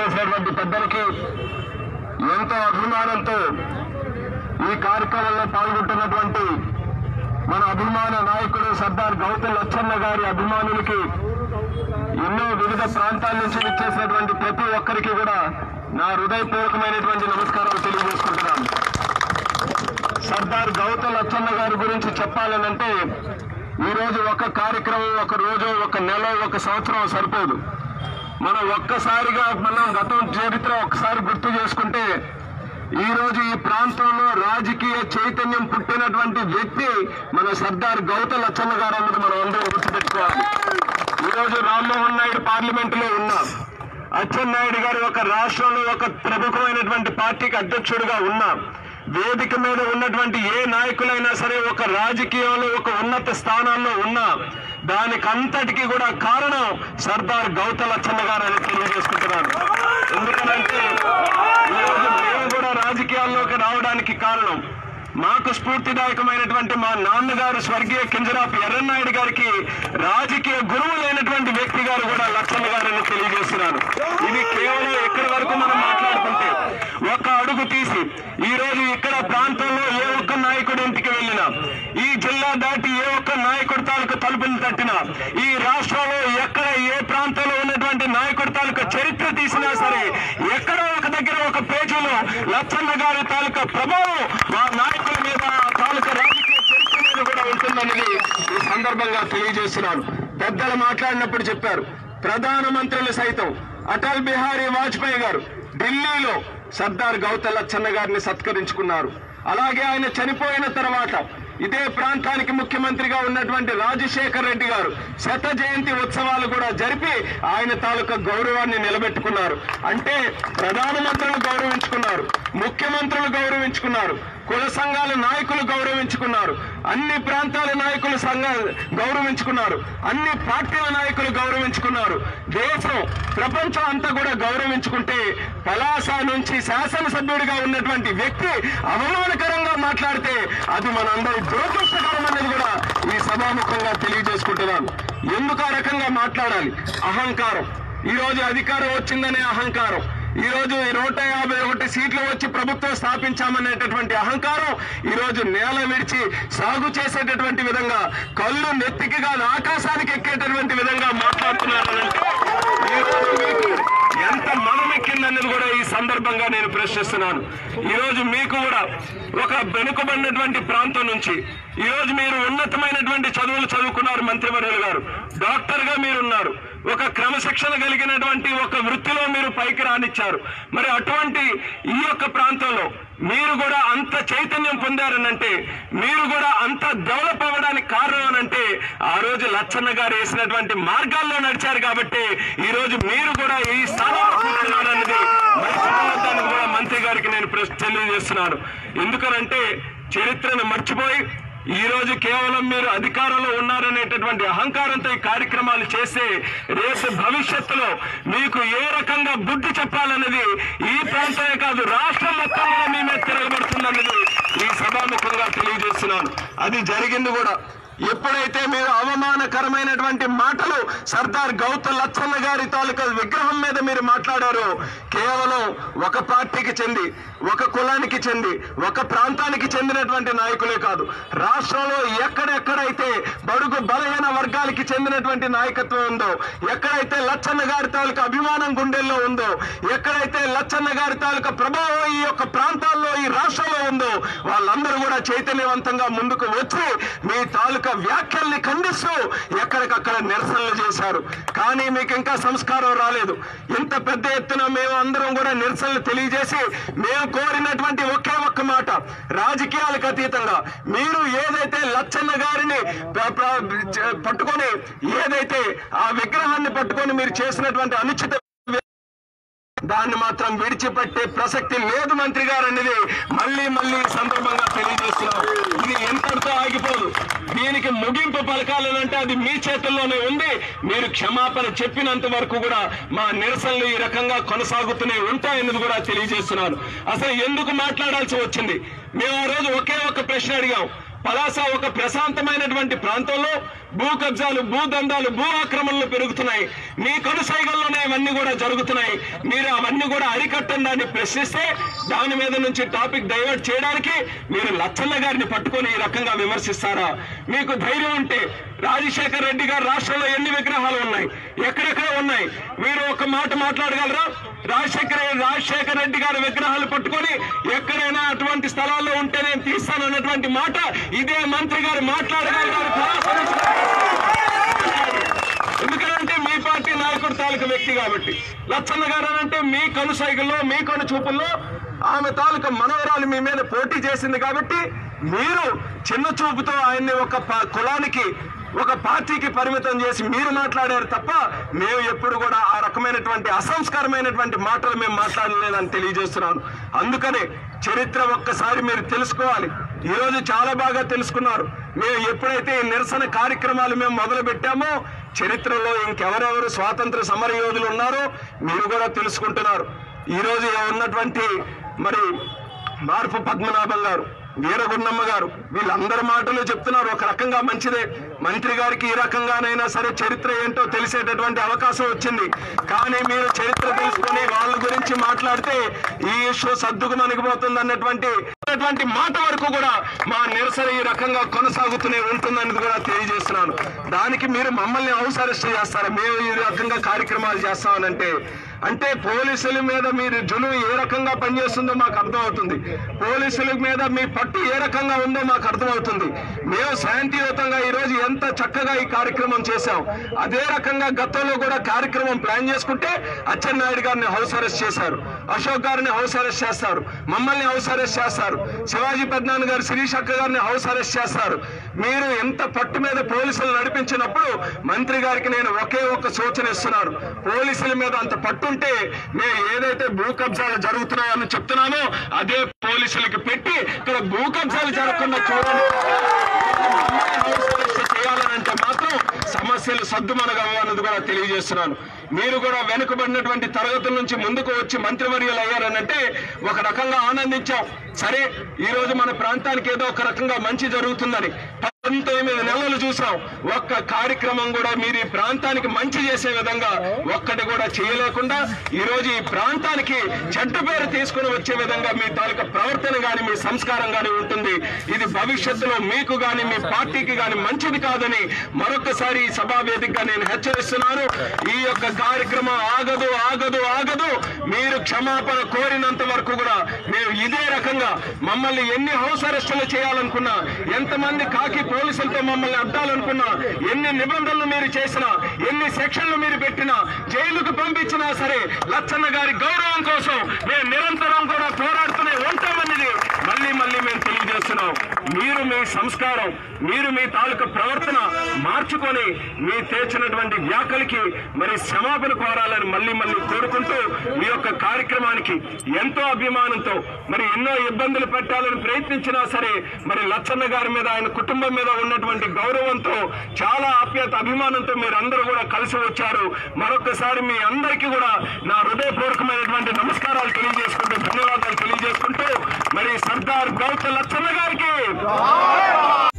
విచ్చేసినటువంటి పెద్దలకి ఎంతో అభిమానంతో ఈ కార్యక్రమంలో పాల్గొంటున్నటువంటి మన అభిమాన నాయకుడు సర్దార్ గౌతమ్ లచ్చన్న గారి అభిమానులకి ఎన్నో వివిధ ప్రాంతాల నుంచి విచ్చేసినటువంటి ప్రతి ఒక్కరికి కూడా నా హృదయపూర్వకమైనటువంటి నమస్కారాలు తెలియజేసుకుంటున్నాను సర్దార్ గౌతమ్ లచ్చన్న గారి గురించి చెప్పాలనంటే ఈ రోజు ఒక కార్యక్రమం ఒక రోజు ఒక నెల ఒక సంవత్సరం సరిపోదు మనం ఒక్కసారిగా మనం గతం చరిత్ర ఒక్కసారి గుర్తు చేసుకుంటే ఈ రోజు ఈ ప్రాంతంలో రాజకీయ చైతన్యం పుట్టినటువంటి వ్యక్తి మన సర్దార్ గౌతమ్ లచ్చన్న గారు అన్నది మనం అందరం గుర్తుపెట్టుకోవాలి ఈ రోజు రామ్మోహన్ నాయుడు పార్లమెంట్ లో ఉన్నాం అచ్చెన్నాయుడు గారు ఒక రాష్ట్రంలో ఒక ప్రముఖమైనటువంటి పార్టీకి అధ్యక్షుడిగా ఉన్నాం వేదిక మీద ఉన్నటువంటి ఏ నాయకులైనా సరే ఒక రాజకీయంలో ఒక ఉన్నత స్థానాల్లో ఉన్నా దానికి అంతటికీ కూడా కారణం సర్దార్ గౌతమ్ లచ్చన్న గారు అని తెలియజేసుకుంటున్నాను ఎందుకనంటే ఈరోజు మేము కూడా రాజకీయాల్లోకి రావడానికి కారణం మాకు స్ఫూర్తిదాయకమైనటువంటి మా నాన్నగారు స్వర్గీయ కింజరాపు ఎర్రన్నాయుడు గారికి రాజకీయ గురువులైనటువంటి వ్యక్తి గారు కూడా లచ్చన్న గారని తెలియజేస్తున్నాను ఇది కేవలం ఎక్కడి వరకు మనం మాట్లాడుకుంటే ఒక అడుగు తీసి ఈ రోజు ఇక్కడ ప్రాంతంలో ఏ ఒక్క నాయకుడి ఇంటికి వెళ్ళినా ఈ జిల్లా దాటి ఏ ఒక్క నాయకుడి తాలూకు తలుపులు తట్టినా ఈ రాష్ట్రంలో ఎక్కడ ఏ ప్రాంతంలో ఉన్నటువంటి నాయకుడి తాలూకు చరిత్ర తీసినా సరే ఎక్కడో ఒక దగ్గర ఒక పేజీలో లచ్చన్న గారి తాలూకా ప్రభావం మా నాయకుల మీద ఆ తాలూకా రాజకీయ చరిత్ర మీద కూడా ఉంటుందన్నది ఈ సందర్భంగా తెలియజేస్తున్నాను పెద్దలు మాట్లాడినప్పుడు చెప్పారు ప్రధానమంత్రులు సైతం అటల్ బిహారీ వాజ్పేయి గారు ఢిల్లీలో సర్దార్ గౌతమ్ లచ్చన్న గారిని సత్కరించుకున్నారు అలాగే ఆయన చనిపోయిన తర్వాత ఇదే ప్రాంతానికి ముఖ్యమంత్రిగా ఉన్నటువంటి రాజశేఖర్ రెడ్డి గారు శత జయంతి ఉత్సవాలు కూడా జరిపి ఆయన తాలూకా గౌరవాన్ని నిలబెట్టుకున్నారు అంటే ప్రధానమంత్రులు గౌరవించుకున్నారు ముఖ్యమంత్రులు గౌరవించుకున్నారు కుల సంఘాల నాయకులు గౌరవించుకున్నారు అన్ని ప్రాంతాల నాయకులు సంఘ గౌరవించుకున్నారు అన్ని పార్టీల నాయకులు గౌరవించుకున్నారు దేశం ప్రపంచం అంతా కూడా గౌరవించుకుంటే పలాస నుంచి శాసనసభ్యుడిగా ఉన్నటువంటి వ్యక్తి అవమానకరంగా మాట్లాడితే అది మనందరి దురదృష్టకరం అనేది కూడా ఈ సభాముఖంగా తెలియజేసుకుంటున్నాను ఎందుకు ఆ రకంగా మాట్లాడాలి అహంకారం ఈ రోజు అధికారం వచ్చిందనే అహంకారం ఈ రోజు ఈ నూట యాభై ఒకటి సీట్లు వచ్చి ప్రభుత్వం స్థాపించామనేటటువంటి అహంకారం ఈ రోజు నేల విడిచి సాగు చేసేటటువంటి విధంగా కళ్ళు నెత్తికి కాదు ఆకాశానికి ఎక్కేటటువంటి విధంగా మాట్లాడుతున్నారనంటే ఈ రోజు మీకు ఎంత మనమెక్కిందన్నది కూడా ఈ సందర్భంగా నేను ప్రశ్నిస్తున్నాను ఈ రోజు మీకు కూడా ఒక వెనుకబడినటువంటి ప్రాంతం నుంచి ఈ రోజు మీరు ఉన్నతమైనటువంటి చదువులు చదువుకున్నారు మంత్రివర్యులు గారు డాక్టర్ గా మీరున్నారు ఒక క్రమశిక్షణ కలిగినటువంటి ఒక వృత్తిలో మీరు పైకి రానిచ్చారు మరి అటువంటి ఈ యొక్క ప్రాంతంలో మీరు కూడా అంత చైతన్యం పొందారనంటే మీరు కూడా అంత డెవలప్ అవ్వడానికి కారణం అనంటే ఆ రోజు లచ్చన్న గారు వేసినటువంటి మార్గాల్లో నడిచారు కాబట్టి ఈ రోజు మీరు కూడా ఈ స్థానంలో కూర్చున్నారన్నది మర్చిపోవద్దని కూడా మంత్రి గారికి నేను ప్రశ్న తెలియజేస్తున్నాను ఎందుకనంటే చరిత్రను మర్చిపోయి ఈ రోజు కేవలం మీరు అధికారంలో ఉన్నారనేటటువంటి అహంకారంతో ఈ కార్యక్రమాలు చేస్తే రేపు భవిష్యత్తులో మీకు ఏ రకంగా బుద్ధి చెప్పాలన్నది ఈ ప్రాంతమే కాదు రాష్ట్రం మొత్తం కూడా మీ మీద తిరగబడుతుందన్నది ఈ సభాముఖంగా తెలియజేస్తున్నాను అది జరిగింది కూడా ఎప్పుడైతే మీరు అవమానకరమైనటువంటి మాటలు సర్దార్ గౌతమ్ లచ్చన్న గారి తాలూకా విగ్రహం మీద మీరు మాట్లాడారో కేవలం ఒక పార్టీకి చెంది ఒక కులానికి చెంది ఒక ప్రాంతానికి చెందినటువంటి నాయకులే కాదు రాష్ట్రంలో ఎక్కడెక్కడైతే బడుగు బలహీన వర్గాలకి చెందినటువంటి నాయకత్వం ఉందో ఎక్కడైతే లచ్చన్న గారి తాలూకా అభిమానం గుండెల్లో ఉందో ఎక్కడైతే లచ్చన్న గారి తాలూకా ప్రభావం ఈ యొక్క ప్రాంతాల్లో ఈ రాష్ట్రంలో ఉందో వాళ్ళందరూ కూడా చైతన్యవంతంగా ముందుకు వచ్చి మీ తాలూకా వ్యాఖ్యల్ని ఖండిస్తూ ఎక్కడికక్కడ నిరసనలు చేశారు కానీ మీకు ఇంకా సంస్కారం రాలేదు ఇంత పెద్ద ఎత్తున మేము అందరం కూడా నిరసనలు తెలియజేసి మేము కోరినటువంటి ఒకే ఒక్క మాట రాజకీయాలకు అతీతంగా మీరు ఏదైతే లచ్చన్న గారిని ప- ప- పట్టుకొని ఏదైతే ఆ విగ్రహాన్ని పట్టుకొని మీరు చేసినటువంటి అనుచిత దాన్ని మాత్రం విడిచిపెట్టే ప్రసక్తి లేదు మంత్రి గారు అనేది మళ్ళీ మళ్ళీ ఈ సందర్భంగా తెలియజేస్తున్నాం ఇది ఎంతటితో ఆగిపోదు దీనికి ముగింపు పలకాలనంటే అది మీ చేతుల్లోనే ఉంది మీరు క్షమాపణ చెప్పినంత వరకు కూడా మా నిరసనలు ఈ రకంగా కొనసాగుతూనే ఉంటాయన్నది కూడా తెలియజేస్తున్నాను అసలు ఎందుకు మాట్లాడాల్సి వచ్చింది మేము ఆ రోజు ఒకే ఒక ప్రశ్న అడిగాం పలాస ఒక ప్రశాంతమైనటువంటి ప్రాంతంలో భూ కబ్జాలు భూ దందాలు భూ ఆక్రమణలు పెరుగుతున్నాయి మీ కనుసైగల్లోనే ఇవన్నీ కూడా జరుగుతున్నాయి మీరు అవన్నీ కూడా అరికట్టండి అని ప్రశ్నిస్తే దాని మీద నుంచి టాపిక్ డైవర్ట్ చేయడానికి మీరు లచ్చన్న గారిని పట్టుకొని ఈ రకంగా విమర్శిస్తారా మీకు ధైర్యం ఉంటే రాజశేఖర రెడ్డి గారు రాష్ట్రంలో ఎన్ని విగ్రహాలు ఉన్నాయి ఎక్కడెక్కడ ఉన్నాయి మీరు ఒక మాట మాట్లాడగలరా రాజశేఖర రాజశేఖర రెడ్డి గారి విగ్రహాలు పట్టుకొని ఎక్కడైనా అటువంటి స్థలాల్లో ఉంటే నేను తీస్తాను అన్నటువంటి మాట ఇదే మంత్రి గారు మాట్లాడగలరు ఎందుకంటే మీ పార్టీ నాయకుడు తాలూకు వ్యక్తి కాబట్టి లచ్చన్న గారు అంటే మీ కనుసైగుల్లో మీ కను చూపుల్లో ఆమె తాలూకు మనవరాలు మీ మీద పోటీ చేసింది కాబట్టి మీరు చిన్న చూపుతో ఆయన్ని ఒక ప- కులానికి ఒక పార్టీకి పరిమితం చేసి మీరు మాట్లాడారు తప్ప మేము ఎప్పుడు కూడా ఆ రకమైనటువంటి అసంస్కారమైనటువంటి మాటలు మేము మాట్లాడలేదని తెలియజేస్తున్నాను అందుకనే చరిత్ర ఒక్కసారి మీరు తెలుసుకోవాలి ఈ రోజు చాలా బాగా తెలుసుకున్నారు మేము ఎప్పుడైతే ఈ నిరసన కార్యక్రమాలు మేము మొదలు పెట్టామో చరిత్రలో ఇంకెవరెవరు స్వాతంత్ర సమర యోధులు ఉన్నారో మీరు కూడా తెలుసుకుంటున్నారు ఈ రోజు ఉన్నటువంటి మరి మార్పు పద్మనాభం గారు వీరగున్నమ్మ గారు వీళ్ళందరి మాటలు చెప్తున్నారు ఒక రకంగా మంచిదే మంత్రి గారికి ఈ రకంగానైనా సరే చరిత్ర ఏంటో తెలిసేటటువంటి అవకాశం వచ్చింది కానీ మీరు చరిత్ర తెలుసుకొని వాళ్ళ గురించి మాట్లాడితే ఈ ఇష్యూ సర్దుకు మనకిపోతుంది అన్నటువంటి అన్నటువంటి మాట వరకు కూడా మా నిరసన ఈ రకంగా కొనసాగుతూనే ఉంటుందని కూడా తెలియజేస్తున్నాను దానికి మీరు మమ్మల్ని హౌస్ అరెస్ట్ చేస్తారా మేము ఈ రకంగా కార్యక్రమాలు చేస్తామనంటే అంటే పోలీసుల మీద మీరు జులుం ఏ రకంగా పనిచేస్తుందో మాకు అర్థమవుతుంది పోలీసుల మీద మీ పట్టు ఏ రకంగా ఉందో మాకు అర్థమవుతుంది మేము శాంతియుతంగా ఈ రోజు ఎంత చక్కగా ఈ కార్యక్రమం చేశాం అదే రకంగా గతంలో కూడా కార్యక్రమం ప్లాన్ చేసుకుంటే అచ్చెన్నాయుడు గారిని హౌస్ అరెస్ట్ చేశారు అశోక్ గారిని హౌస్ అరెస్ట్ చేస్తారు మమ్మల్ని హౌస్ అరెస్ట్ చేస్తారు శివాజీ పెద్దనాన్న గారు శిరీష్ అక్క గారిని హౌస్ అరెస్ట్ చేస్తారు మీరు ఎంత పట్టు మీద పోలీసులు నడిపించినప్పుడు మంత్రి గారికి నేను ఒకే ఒక్క సూచన ఇస్తున్నాను పోలీసుల మీద అంత పట్టుంటే నేను ఏదైతే భూ కబ్జాలు జరుగుతున్నాయని చెప్తున్నానో అదే పోలీసులకి పెట్టి ఇక్కడ భూ కబ్జాలు జరగకుండా చూడండి చేయాలనంటే మాత్రం సమస్యలు సద్దుమనగవు అన్నది కూడా తెలియజేస్తున్నాను మీరు కూడా వెనుకబడినటువంటి తరగతుల నుంచి ముందుకు వచ్చి మంత్రివర్యులు అయ్యారనంటే ఒక రకంగా ఆనందించాం సరే ఈ రోజు మన ప్రాంతానికి ఏదో ఒక రకంగా మంచి జరుగుతుందని పంతొమ్మిది నెలలు చూసాం ఒక్క కార్యక్రమం కూడా మీరు ఈ ప్రాంతానికి మంచి చేసే విధంగా ఒక్కటి కూడా చేయలేకుండా ఈ రోజు ఈ ప్రాంతానికి చెడ్డ పేరు తీసుకుని వచ్చే విధంగా మీ తాలూకా ప్రవర్తన గాని మీ సంస్కారం గాని ఉంటుంది ఇది భవిష్యత్తులో మీకు గాని మీ పార్టీకి గాని మంచిది కాదని మరొకసారి ఈ సభా వేదికగా నేను హెచ్చరిస్తున్నాను ఈ యొక్క కార్యక్రమం ఆగదు ఆగదు ఆగదు మీరు క్షమాపణ కోరినంత వరకు కూడా మేము ఇదే రకంగా మమ్మల్ని ఎన్ని హౌస్ అరెస్టులు చేయాలనుకున్నా ఎంతమంది కాకి పోలీసులతో మమ్మల్ని అడ్డాలనుకున్నా ఎన్ని నిబంధనలు మీరు చేసినా ఎన్ని సెక్షన్లు మీరు పెట్టినా జైలుకు పంపించినా సరే లచ్చన్న గారి గౌరవం కోసం మేము నిరంతరం కూడా పోరాడుతూనే ఉంటామన్నది మళ్ళీ మళ్ళీ మేము తెలియజేస్తున్నాం మీరు మీ సంస్కారం మీరు మీ తాలూకా ప్రవర్తన మార్చుకొని మీ తెచ్చినటువంటి వ్యాఖ్యలకి మరి క్షమాపణ కోరాలని మళ్ళీ మళ్ళీ కోరుకుంటూ మీ యొక్క కార్యక్రమానికి ఎంతో అభిమానంతో మరి ఎన్నో ఇబ్బందులు పెట్టాలని ప్రయత్నించినా సరే మరి లచ్చన్న గారి మీద ఆయన కుటుంబం మీద ఉన్నటువంటి గౌరవంతో చాలా ఆప్యాయత అభిమానంతో మీరు అందరూ కూడా కలిసి వచ్చారు మరొకసారి మీ అందరికీ కూడా నా హృదయపూర్వకమైనటువంటి నమస్కారాలు తెలియజేసుకుంటూ ధన్యవాదాలు తెలియజేసుకుంటూ మరి సర్దార్ గౌత లచ్చన్న గారికి